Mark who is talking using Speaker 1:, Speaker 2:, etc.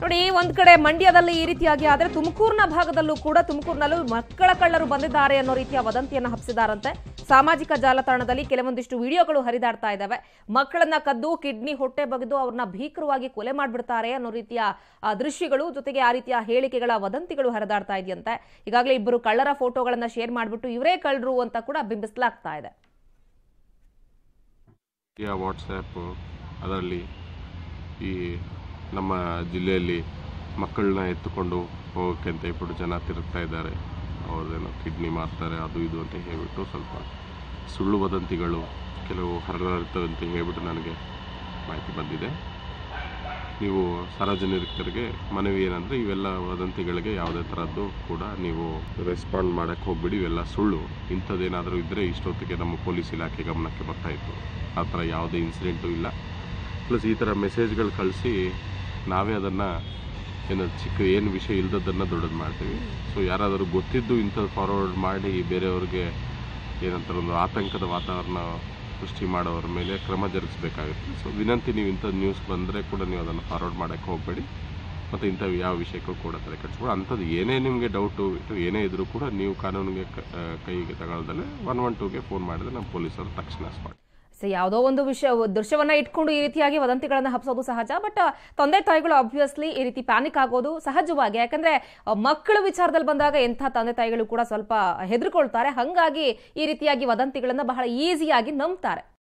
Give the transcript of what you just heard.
Speaker 1: ನೋಡಿ ಒಂದ್ ಕಡೆ ಮಂಡ್ಯದಲ್ಲಿ ಈ ರೀತಿಯಾಗಿ ಆದ್ರೆ ತುಮಕೂರಿನ ಭಾಗದಲ್ಲೂ ಕೂಡ ತುಮಕೂರಿನಲ್ಲೂ ಮಕ್ಕಳ ಕಳ್ಳರು ಬಂದಿದ್ದಾರೆ ಅನ್ನೋ ರೀತಿಯ ವದಂತಿಯನ್ನು ಹಬ್ಬಿಸಿದಾರಂತೆ ಸಾಮಾಜಿಕ ಜಾಲತಾಣದಲ್ಲಿ ಕೆಲವೊಂದಿಷ್ಟು ವಿಡಿಯೋಗಳು ಹರಿದಾಡ್ತಾ ಇದ್ದಾವೆ ಮಕ್ಕಳನ್ನ ಕದ್ದು ಕಿಡ್ನಿ ಹೊಟ್ಟೆ ಬಗೆದು ಅವ್ರನ್ನ ಭೀಕರವಾಗಿ ಕೊಲೆ ಮಾಡ್ಬಿಡ್ತಾರೆ ಅನ್ನೋ ರೀತಿಯ ಆ, ದೃಶ್ಯಗಳು ಜೊತೆಗೆ ಆ ರೀತಿಯ ಹೇಳಿಕೆಗಳ ವದಂತಿಗಳು ಹರಿದಾಡ್ತಾ ಇದೆಯಂತೆ ಈಗಾಗಲೇ ಇಬ್ಬರು ಕಳ್ಳರ ಫೋಟೋಗಳನ್ನ ಶೇರ್ ಮಾಡಿಬಿಟ್ಟು ಇವರೇ ಕಳ್ಳರು ಅಂತ ಕೂಡ ಬಿಂಬಿಸಲಾಗ್ತಾ ಇದೆ
Speaker 2: ಯಾ ವಾಟ್ಸ್ಯಾಪ್ ಅದರಲ್ಲಿ ಈ ನಮ್ಮ ಜಿಲ್ಲೆಯಲ್ಲಿ ಮಕ್ಕಳನ್ನ ಎತ್ತುಕೊಂಡು ಹೋಗೋಕ್ಕೆ ಅಂತ ಹೇಳ್ಬಿಟ್ಟು ಜನ ತಿರುಗ್ತಾ ಇದ್ದಾರೆ ಅವ್ರದ್ದೇನೋ ಕಿಡ್ನಿ ಮಾರ್ತಾರೆ ಅದು ಇದು ಅಂತ ಹೇಳ್ಬಿಟ್ಟು ಸ್ವಲ್ಪ ಸುಳ್ಳು ವದಂತಿಗಳು ಕೆಲವು ಹರಡಿರ್ತವೆ ಅಂತ ಹೇಳ್ಬಿಟ್ಟು ನನಗೆ ಮಾಹಿತಿ ಬಂದಿದೆ ನೀವು ಸಾರ್ವಜನಿಕರಿಗೆ ಮನವಿ ಏನಂದರೆ ಇವೆಲ್ಲ ವದಂತಿಗಳಿಗೆ ಯಾವುದೇ ಥರದ್ದು ಕೂಡ ನೀವು ರೆಸ್ಪಾಂಡ್ ಮಾಡೋಕ್ಕೆ ಹೋಗ್ಬಿಡಿ ಇವೆಲ್ಲ ಸುಳ್ಳು ಇಂಥದ್ದೇನಾದರೂ ಇದ್ದರೆ ಇಷ್ಟೊತ್ತಿಗೆ ನಮ್ಮ ಪೊಲೀಸ್ ಇಲಾಖೆ ಗಮನಕ್ಕೆ ಬರ್ತಾ ಇತ್ತು ಆ ಥರ ಯಾವುದೇ ಇನ್ಸಿಡೆಂಟು ಇಲ್ಲ ಪ್ಲಸ್ ಈ ಥರ ಮೆಸೇಜ್ಗಳು ಕಳಿಸಿ ನಾವೇ ಅದನ್ನು ಏನು ಚಿಕ್ಕ ಏನು ವಿಷಯ ಇಲ್ದದ್ದನ್ನು ದೊಡ್ಡದು ಮಾಡ್ತೀವಿ ಸೊ ಯಾರಾದರೂ ಗೊತ್ತಿದ್ದು ಇಂಥದ್ದು ಫಾರ್ವರ್ಡ್ ಮಾಡಿ ಬೇರೆಯವ್ರಿಗೆ ಏನಂತಾರೆ ಒಂದು ಆತಂಕದ ವಾತಾವರಣ ಸೃಷ್ಟಿ ಮಾಡೋರ ಮೇಲೆ ಕ್ರಮ ಜರುಗಿಸಬೇಕಾಗುತ್ತೆ ಸೊ ವಿನಂತಿ ನೀವು ಇಂಥದ್ದು ನ್ಯೂಸ್ ಬಂದರೆ ಕೂಡ ನೀವು ಅದನ್ನು ಫಾರ್ವರ್ಡ್ ಮಾಡೋಕ್ಕೆ ಹೋಗಬೇಡಿ ಮತ್ತು ಇಂಥ ಯಾವ ವಿಷಯಕ್ಕೂ ಕೂಡ ತಲೆ ಕೆಡಿಸ್ಕೊಂಡು ಅಂಥದ್ದು ಏನೇ ನಿಮಗೆ ಡೌಟು ಏನೇ ಇದ್ದರೂ ಕೂಡ ನೀವು ಕಾನೂನಿಗೆ ಕ- ಆ, ಕೈಗೆ ತಗೊಳ್ದಲ್ಲೇ ಒನ್ ಒನ್ ಟೂಗೆ ಫೋನ್ ಮಾಡಿದ್ರೆ ನಮ್ಮ ಪೊಲೀಸರು ತಕ್ಷಣ ಸ್ಪಾಟ್
Speaker 1: ಸೊ ಯಾವುದೋ ಒಂದು ವಿಷಯ ದೃಶ್ಯವನ್ನ ಇಟ್ಕೊಂಡು ಈ ರೀತಿಯಾಗಿ ವದಂತಿಗಳನ್ನ ಹಬ್ಸೋದು ಸಹಜ ಬಟ್ ತಂದೆ ತಾಯಿಗಳು ಆಬ್ವಿಯಸ್ಲಿ ಈ ರೀತಿ ಪ್ಯಾನಿಕ್ ಆಗೋದು ಸಹಜವಾಗಿ ಯಾಕಂದ್ರೆ ಆ, ಮಕ್ಕಳ ವಿಚಾರದಲ್ಲಿ ಬಂದಾಗ ಎಂಥ ತಂದೆ ತಾಯಿಗಳು ಕೂಡ ಸ್ವಲ್ಪ ಹೆದರ್ಕೊಳ್ತಾರೆ ಹಂಗಾಗಿ ಈ ರೀತಿಯಾಗಿ ವದಂತಿಗಳನ್ನ ಬಹಳ ಈಸಿಯಾಗಿ ನಂಬ್ತಾರೆ